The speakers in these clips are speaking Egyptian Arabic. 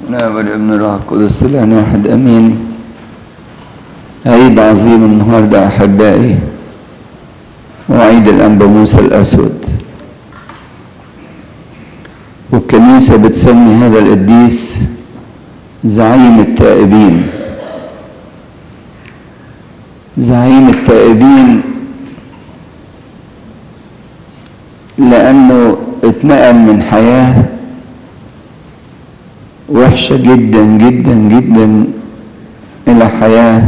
لا والابن الروح القدس الان واحد امين عيد عظيم النهارده احبائي وعيد الانبا موسى الاسود والكنيسه بتسمي هذا القديس زعيم التائبين زعيم التائبين لانه اتنقل من حياه وحشة جدا جدا جدا إلى حياة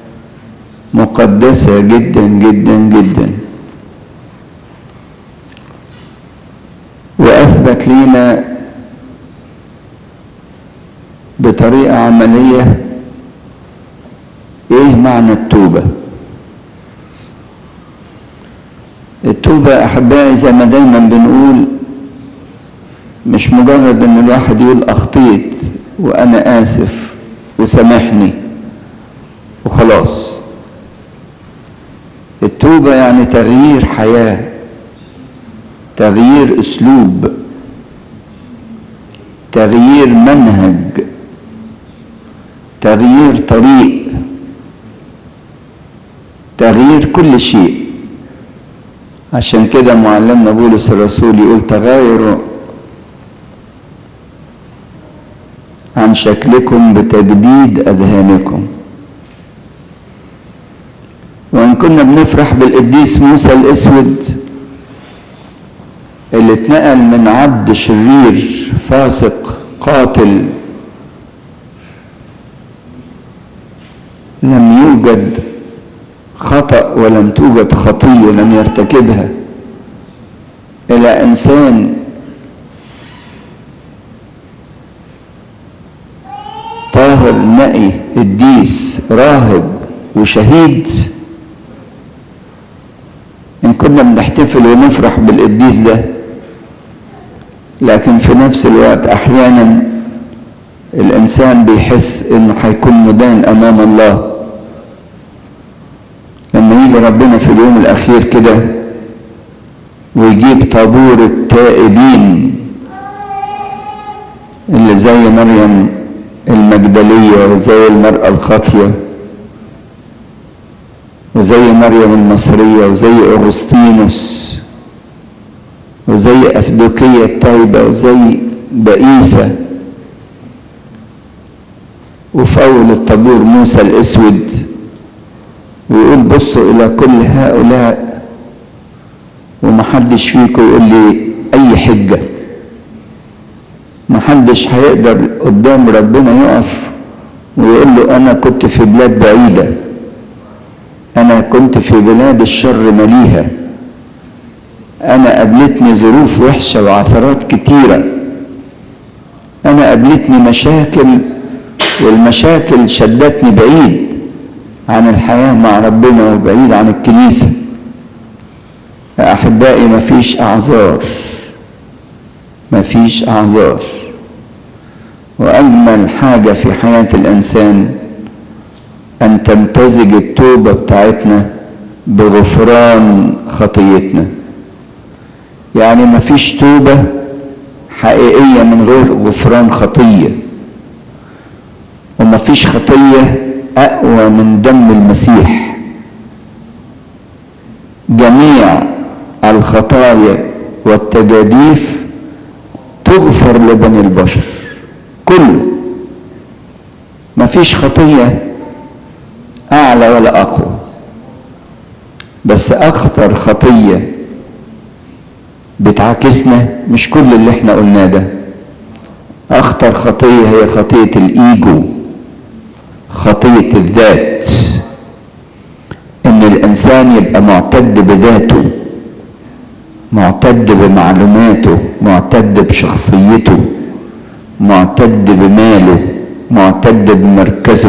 مقدسة جدا جدا جدا وأثبت لنا بطريقة عملية إيه معنى التوبة التوبة أحبائي زي ما دايما بنقول مش مجرد ان الواحد يقول اخطيت وانا اسف وسامحني وخلاص التوبه يعني تغيير حياه تغيير اسلوب تغيير منهج تغيير طريق تغيير كل شيء عشان كده معلمنا بولس الرسول يقول تغيروا عن شكلكم بتجديد اذهانكم وان كنا بنفرح بالقديس موسى الاسود اللي اتنقل من عبد شرير فاسق قاتل لم يوجد خطا ولم توجد خطيه لم يرتكبها الى انسان طاهر نقي قديس راهب وشهيد ان كنا بنحتفل ونفرح بالقديس ده لكن في نفس الوقت احيانا الانسان بيحس انه هيكون مدان امام الله لما يجي ربنا في اليوم الاخير كده ويجيب طابور التائبين اللي زي مريم المجدلية وزي المرأة الخاطية وزي مريم المصرية وزي أغسطينوس وزي أفدوكية الطيبة وزي بئيسة وفي أول الطابور موسى الأسود ويقول بصوا إلى كل هؤلاء ومحدش فيكم يقول لي أي حجة محدش هيقدر قدام ربنا يقف ويقول له انا كنت في بلاد بعيده انا كنت في بلاد الشر مليها انا قابلتني ظروف وحشه وعثرات كتيره انا قابلتني مشاكل والمشاكل شدتني بعيد عن الحياه مع ربنا وبعيد عن الكنيسه يا احبائي مفيش اعذار مفيش اعذار واجمل حاجه في حياه الانسان ان تمتزج التوبه بتاعتنا بغفران خطيتنا يعني مفيش توبه حقيقيه من غير غفران خطيه ومفيش خطيه اقوى من دم المسيح جميع الخطايا والتجاديف تغفر لبني البشر كله مفيش خطية أعلى ولا أقوى بس أخطر خطية بتعاكسنا مش كل اللي احنا قلناه ده أخطر خطية هي خطية الإيجو خطية الذات إن الإنسان يبقى معتد بذاته معتد بمعلوماته معتد بشخصيته معتد بماله معتد بمركزه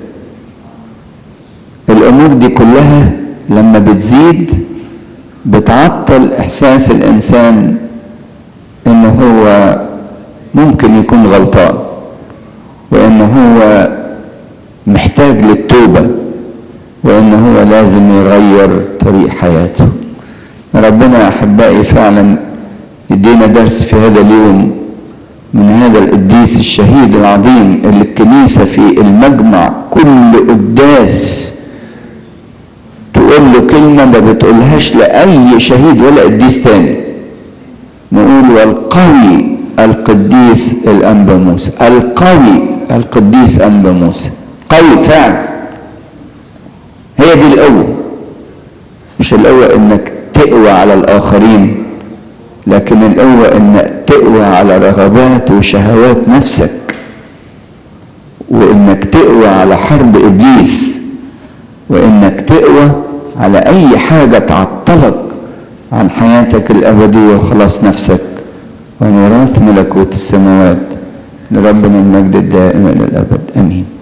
الامور دي كلها لما بتزيد بتعطل احساس الانسان ان هو ممكن يكون غلطان وان هو محتاج للتوبه وان هو لازم يغير طريق حياته ربنا احبائي فعلا يدينا درس في هذا اليوم من هذا القديس الشهيد العظيم اللي الكنيسة في المجمع كل قداس تقول له كلمة ما بتقولهاش لأي شهيد ولا قديس تاني نقول والقوي القديس الأنبا موسى القوي القديس أنبا موسى قوي فعلا هي دي القوة مش القوة انك تقوى على الآخرين لكن القوة انك تقوى على رغبات وشهوات نفسك وانك تقوى على حرب ابليس وانك تقوى على اي حاجة تعطلك عن حياتك الابدية وخلاص نفسك وميراث ملكوت السماوات لربنا المجد الدائم الى الابد امين